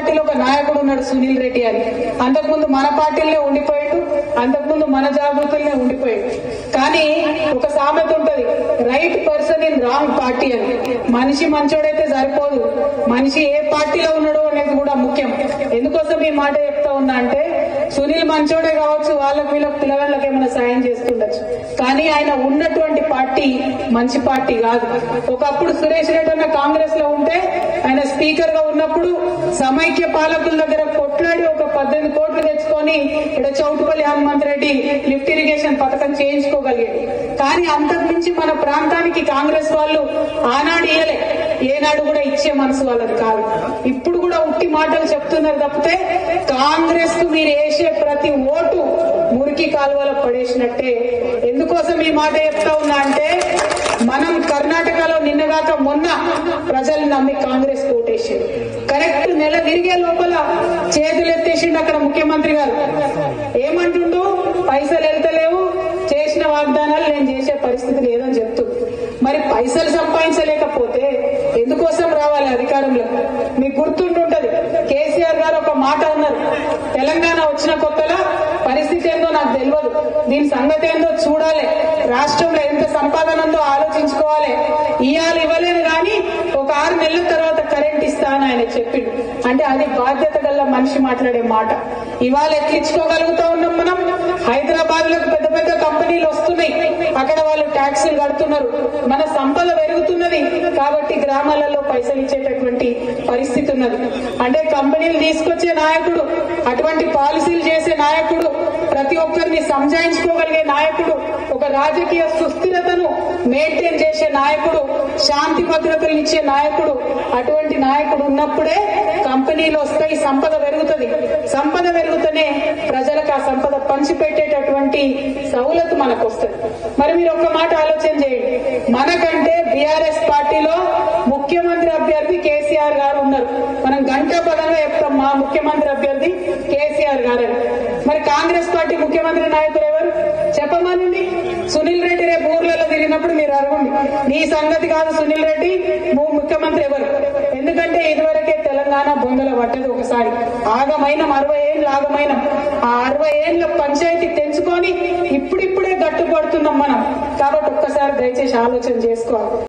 పార్టీలో ఒక నాయకుడు ఉన్నాడు సునీల్ రెడ్డి అని అంతకుముందు మన పార్టీలనే ఉండిపోయాడు అంతకుముందు మన జాగృతులనే ఉండిపోయాడు కానీ ఒక సామెత ఉంటది right person in wrong party అని మనిషి మంచోడైతే సరిపోదు మనిషి ఏ పార్టీలో ఉన్నాడో అనేది కూడా ముఖ్యం ఎందుకోసం ఈ మాట చెప్తా ఉన్నా అంటే సునీల్ మంచోడే కావచ్చు వాళ్ళకి వీళ్ళకి పిల్లగాళ్ళకి ఏమైనా సాయం చేస్తుండొచ్చు కానీ ఆయన ఉన్నటువంటి పార్టీ మంచి పార్టీ కాదు ఒకప్పుడు సురేష్ రెడ్డి అన్న కాంగ్రెస్ లో ఉంటే ఆయన స్పీకర్ గా ఉన్నప్పుడు సమైక్య పాలకుల దగ్గర కొట్లాడి ఒక పద్దెనిమిది కోట్లు తెచ్చుకొని ఇక్కడ చౌటుపల్లి హనుమంత్ రెడ్డి లిఫ్ట్ ఇరిగేషన్ పథకం చేయించుకోగలిగాడు కానీ అంతకు మించి మన ప్రాంతానికి కాంగ్రెస్ వాళ్ళు ఆనాడు ఇయ్యలే ఏనాడు కూడా ఇచ్చే మనసు వాళ్ళది కాదు ఇప్పుడు కూడా ఉట్టి మాటలు చెప్తున్నారు తప్పితే కాంగ్రెస్ కు మీరు వేసే ప్రతి ఓటు మురికి కాలువలో పడేసినట్టే ఎందుకోసం ఈ మాట చెప్తా ఉన్నా అంటే మనం కర్ణాటకలో నిన్నగాక మొన్న ప్రజలు నమ్మి కాంగ్రెస్ ఓటేసారు కరెక్ట్ నెల తిరిగే లోపల చేతులు ఎత్తేసిండు అక్కడ ముఖ్యమంత్రి గారు ఏమంటుండు పైసలు వెళ్తలేవు చేసిన వాగ్దానాలు నేను చేసే పరిస్థితి లేదని చెప్తూ మరి పైసలు సంపాదించలేకపోతే ఎందుకోసం రావాలి అధికారంలో మీకు గుర్తుంటుంటది కేసీఆర్ గారు ఒక మాట అన్నారు తెలంగాణ వచ్చిన కొత్తలో పరిస్థితి ఏందో నాకు తెలియదు దీని సంగతి ఏందో చూడాలి రాష్ట్రంలో ఎంత సంపాదన ఉందో ఆలోచించుకోవాలి ఇవాళ ఇవ్వలేదు కానీ ఒక ఆరు నెలల తర్వాత కరెంట్ ఇస్తా అని ఆయన చెప్పిండు అంటే అది బాధ్యత గల మనిషి మాట్లాడే మాట ఇవాళ ఎక్కించుకోగలుగుతా ఉన్నాం మనం హైదరాబాద్ లో పెద్ద పెద్ద కంపెనీలు వస్తున్నాయి అక్కడ వాళ్ళు ట్యాక్సులు కడుతున్నారు మన సంపద పెరుగుతున్నది కాబట్టి గ్రామాలలో పైసలు ఇచ్చేటటువంటి పరిస్థితి ఉన్నది అంటే కంపెనీలు తీసుకొచ్చే నాయకుడు అటువంటి పాలసీలు చేసే నాయకుడు ప్రతి ఒక్కరిని సంజాయించుకోగలిగే నాయకుడు ఒక రాజకీయ సుస్థిరతను మెయింటైన్ చేసే నాయకుడు శాంతి భద్రతలు ఇచ్చే నాయకుడు అటువంటి నాయకుడు ఉన్నప్పుడే కంపెనీలు వస్తాయి సంపద పెరుగుతుంది సంపద పెరుగుతూనే ప్రజలకు ఆ సంపద పంచిపెట్టేటటువంటి సౌలత్ మనకు వస్తుంది మరి మీరు ఒక మాట ఆలోచన చేయండి మనకంటే బీఆర్ఎస్ పార్టీలో ముఖ్యమంత్రి అభ్యర్థి కేసీఆర్ గారు ఉన్నారు మనం గంట పదంగా చెప్తాం మా ముఖ్యమంత్రి అభ్యర్థి కేసీఆర్ గారు అని. మరి కాంగ్రెస్ పార్టీ ముఖ్యమంత్రి నాయకులు ఎవరు చెప్పమనండి సునీల్ రెడ్డి రేపు ఊర్లలో తిరిగినప్పుడు మీరు అడగండి నీ సంగతి కాదు సునీల్ రెడ్డి నువ్వు ముఖ్యమంత్రి ఎవరు ఎందుకంటే ఇదివరకే తెలంగాణ బొందల పడ్డది ఒకసారి ఆగమైన అరవై ఏళ్ళు ఆగమైన ఆ అరవై ఏళ్ళ పంచాయతీ తెంచుకొని ఇప్పుడిప్పుడే గట్టుపడుతున్నాం మనం కాబట్టి ఒక్కసారి దయచేసి ఆలోచన చేసుకోవాలి